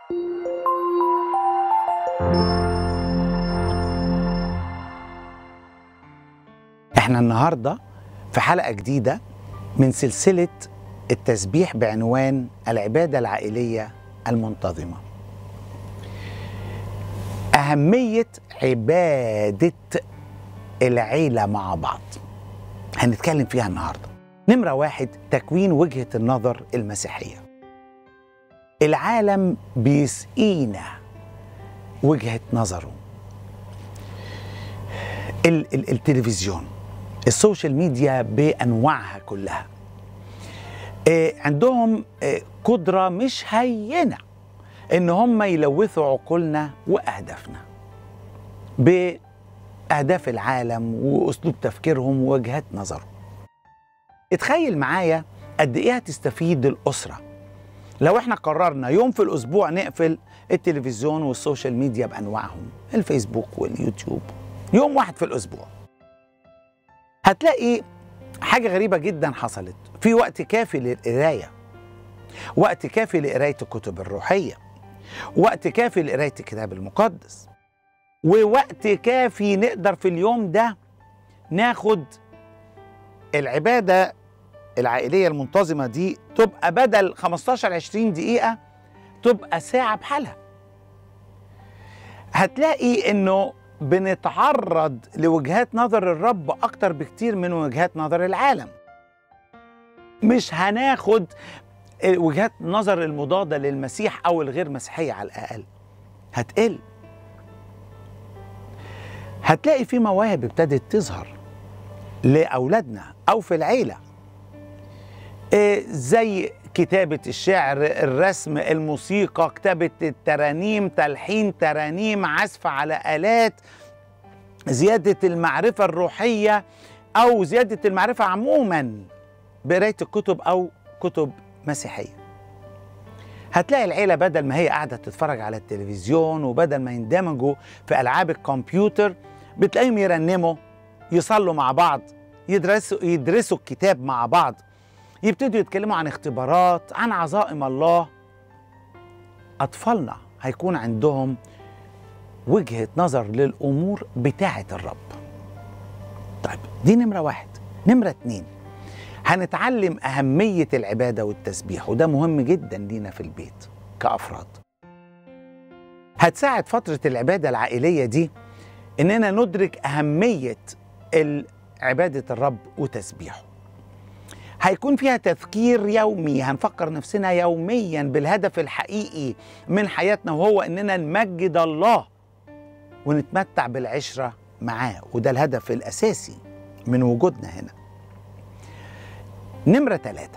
احنا النهارده في حلقه جديده من سلسله التسبيح بعنوان العباده العائليه المنتظمه. اهميه عباده العيله مع بعض. هنتكلم فيها النهارده. نمره واحد تكوين وجهه النظر المسيحيه. العالم بيسقينا وجهه نظره. ال- ال- التلفزيون السوشيال ميديا بانواعها كلها آه، عندهم آه، قدره مش هينه ان هم يلوثوا عقولنا واهدافنا باهداف العالم واسلوب تفكيرهم ووجهات نظرهم اتخيل معايا قد ايه هتستفيد الاسره لو احنا قررنا يوم في الاسبوع نقفل التلفزيون والسوشيال ميديا بانواعهم الفيسبوك واليوتيوب يوم واحد في الاسبوع هتلاقي حاجه غريبه جدا حصلت في وقت كافي للقرايه وقت كافي لقرايه الكتب الروحيه وقت كافي لقرايه الكتاب المقدس ووقت كافي نقدر في اليوم ده ناخد العباده العائليه المنتظمه دي تبقى بدل 15 20 دقيقه تبقى ساعه بحالها هتلاقي انه بنتعرض لوجهات نظر الرب اكتر بكتير من وجهات نظر العالم مش هناخد وجهات نظر المضاده للمسيح او الغير مسيحيه على الاقل هتقل هتلاقي في مواهب ابتدت تظهر لاولادنا او في العيله إيه زي كتابة الشعر الرسم الموسيقى كتابة الترانيم تلحين ترانيم عزف على آلات زيادة المعرفة الروحية أو زيادة المعرفة عموما بقراية الكتب أو كتب مسيحية هتلاقي العيلة بدل ما هي قاعدة تتفرج على التلفزيون وبدل ما يندمجوا في ألعاب الكمبيوتر بتلاقيهم يرنموا يصلوا مع بعض يدرسوا يدرسوا الكتاب مع بعض يبتدوا يتكلموا عن اختبارات عن عظائم الله أطفالنا هيكون عندهم وجهة نظر للأمور بتاعة الرب طيب دي نمرة واحد نمرة اتنين هنتعلم أهمية العبادة والتسبيح وده مهم جدا لينا في البيت كأفراد هتساعد فترة العبادة العائلية دي إننا ندرك أهمية عبادة الرب وتسبيحه هيكون فيها تذكير يومي هنفكر نفسنا يوميا بالهدف الحقيقي من حياتنا وهو اننا نمجد الله ونتمتع بالعشره معاه وده الهدف الاساسي من وجودنا هنا نمره ثلاثة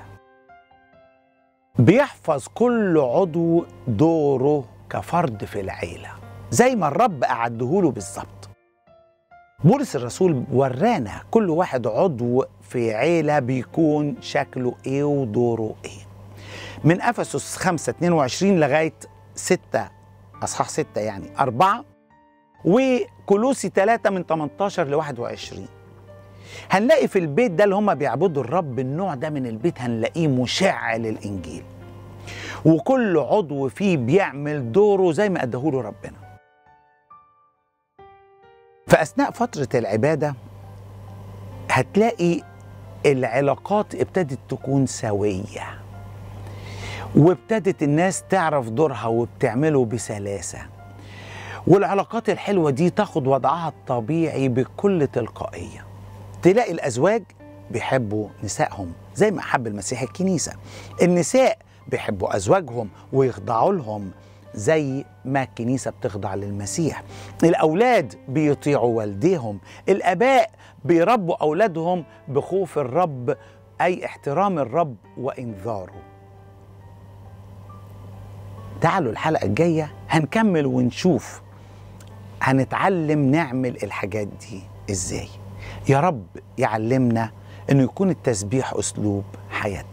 بيحفظ كل عضو دوره كفرد في العيلة زي ما الرب أعدهوله بالظبط بولس الرسول ورانا كل واحد عضو في عيلة بيكون شكله ايه ودوره ايه من افسس 5 22 لغاية 6 اصحاح 6 يعني 4 وكلوسي 3 من 18 ل 21 هنلاقي في البيت ده اللي هم بيعبدوا الرب النوع ده من البيت هنلاقيه مشع للانجيل وكل عضو فيه بيعمل دوره زي ما اداهوله ربنا فاثناء فتره العباده هتلاقي العلاقات ابتدت تكون سويه وابتدت الناس تعرف دورها وبتعمله بسلاسه والعلاقات الحلوه دي تاخد وضعها الطبيعي بكل تلقائيه تلاقي الازواج بيحبوا نسائهم زي ما حب المسيح الكنيسه النساء بيحبوا ازواجهم ويخضعوا لهم زي ما الكنيسه بتخضع للمسيح الاولاد بيطيعوا والديهم الاباء بيربوا اولادهم بخوف الرب اي احترام الرب وانذاره تعالوا الحلقه الجايه هنكمل ونشوف هنتعلم نعمل الحاجات دي ازاي يا رب يعلمنا انه يكون التسبيح اسلوب حياتنا